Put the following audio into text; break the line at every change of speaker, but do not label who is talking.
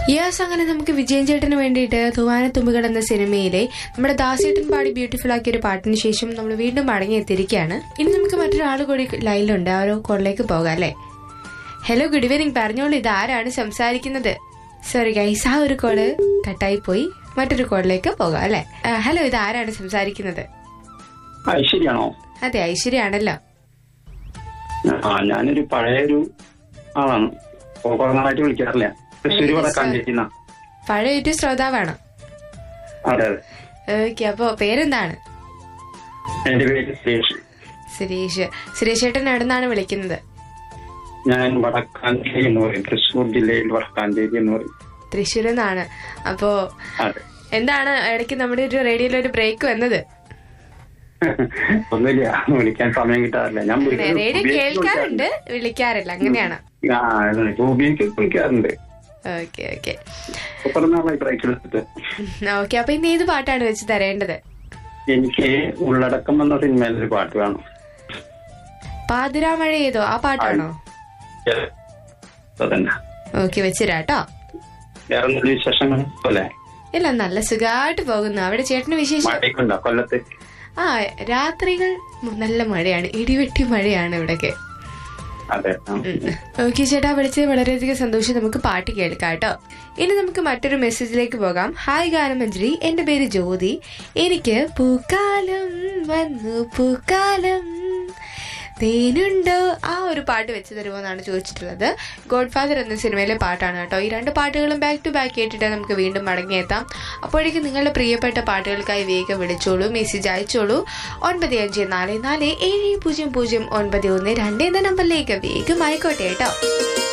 Yes അങ്ങനെ നമുക്ക് വിജയൻ ചേട്ടന് വേണ്ടിയിട്ട് തൂവാനത്തുമ്പുകൾ എന്ന സിനിമയിലെ നമ്മുടെ ദാസേട്ടൻ പാടി ബ്യൂട്ടിഫുൾ ആക്കിയ ഒരു പാട്ടിന് ശേഷം നമ്മൾ വീണ്ടും മടങ്ങി എത്തിയിരിക്കുകയാണ് ഇനി നമുക്ക് മറ്റൊരാൾ കൂടി ലൈനിലുണ്ട് ആ ഒരു കോളിലേക്ക് പോകാം അല്ലേ ഹലോ ഗുഡ് ഈവനിങ് പറഞ്ഞോളൂ ഇത് ആരാണ് സംസാരിക്കുന്നത് സോറി ഗൈസ് ആ ഒരു കോള് കട്ടായി പോയി മറ്റൊരു കോളിലേക്ക് പോകാം അല്ലേ ഹലോ ഇത് ആരാണ് സംസാരിക്കുന്നത്
ഐശ്വര്യാണോ
അതെ ഐശ്വര്യാണല്ലോ
ആ ഞാനൊരു പഴയൊരു ആളാണ് ഇപ്പൊ കുറെ നാളായിട്ട് വിളിക്കാറില്ല തൃശ്ശൂര് വടക്കാഞ്ചേരി
പഴയൊരു ശ്രോതാവാണോ
അതെ അതെ
ഓക്കെ അപ്പോ പേരെന്താണ്
എന്റെ പേര് സുരേഷ്
സുരേഷ് സുരേഷ് ചേട്ടൻ എവിടെ നിന്നാണ് വിളിക്കുന്നത്
ഞാൻ വടക്കാഞ്ചേരി എന്ന് പറയും തൃശ്ശൂർ ജില്ലയിൽ വടക്കാഞ്ചേരി എന്ന് പറയും
തൃശ്ശൂരിൽ നിന്നാണ് അപ്പോ
അതെ
എന്താണ് ഇടയ്ക്ക് നമ്മുടെ ഒരു റേഡിയോയിൽ ഒരു ബ്രേക്ക് വന്നത്
ഒന്നുമില്ല വിളിക്കാൻ സമയം കിട്ടാറില്ല ഞാൻ വിളിക്കുന്നത്
റേഡിയോ
ഉപയോഗിച്ച്
കേൾക്കാറുണ്ട് വിളിക്കാറില്ല അങ്ങനെയാണ്
ആ അതെ. ഇപ്പൊ ഉപയോഗിച്ച് വിളിക്കാറുണ്ട്
ഓക്കെ ഓക്കെ
ഇപ്പൊ കുറെ നാളായി ബ്രേക്ക് എടുത്തിട്ട്
ഓക്കെ അപ്പൊ ഇന്ന് ഏത് പാട്ടാണ് വെച്ച് തരേണ്ടത്
എനിക്ക് ഉള്ളടക്കം എന്ന സിനിമയിൽ ഒരു പാട്ട് വേണം
പാതിരാമഴ ഏതോ ആ പാട്ടാണോ
അതന്നെ
ഓക്കെ വെച്ചിരാട്ടോ
വേറെ എന്തെങ്കിലും വിശേഷങ്ങൾ പോലെ
ഇല്ല നല്ല സുഖമായിട്ട് പോകുന്നു അവിടെ ചേട്ടന് വിശേഷം
മഴയൊക്കെ ഉണ്ടോ കൊല്ലത്ത്
ആ രാത്രികൾ നല്ല മഴയാണ് ഇടിവെട്ടി മഴയാണ് ഇവിടൊക്കെ
അതെ ആ.
ഓക്കെ ചേട്ടാ വിളിച്ചത് വളരെയധികം സന്തോഷം നമുക്ക് പാട്ട് കേൾക്കാം കേട്ടോ ഇനി നമുക്ക് മറ്റൊരു മെസ്സേജിലേക്ക് പോകാം ഹായ് ഗാനമഞ്ജരി എന്റെ പേര് ജ്യോതി എനിക്ക് പൂക്കാലം വന്നു പൂക്കാലം തേനുണ്ടോ ആ ഒരു പാട്ട് വെച്ച് തരുമോ എന്നാണ് ചോദിച്ചിട്ടുള്ളത് ഗോഡ് ഫാദർ എന്ന സിനിമയിലെ പാട്ടാണ് കേട്ടോ ഈ രണ്ട് പാട്ടുകളും ബാക്ക് ടു ബാക്ക് കേട്ടിട്ട് നമുക്ക് വീണ്ടും മടങ്ങിയെത്താം അപ്പോഴേക്കും നിങ്ങളുടെ പ്രിയപ്പെട്ട പാട്ടുകൾക്കായി വേഗം വിളിച്ചോളൂ മെസ്സേജ് അയച്ചോളൂ ഒൻപത് അഞ്ച് നാല് നാല് ഏഴ് പൂജ്യം പൂജ്യം ഒൻപത് ഒന്ന് രണ്ട് എന്ന നമ്പറിലേക്ക് വേഗം ആയിക്കോട്ടെ കേട്ടോ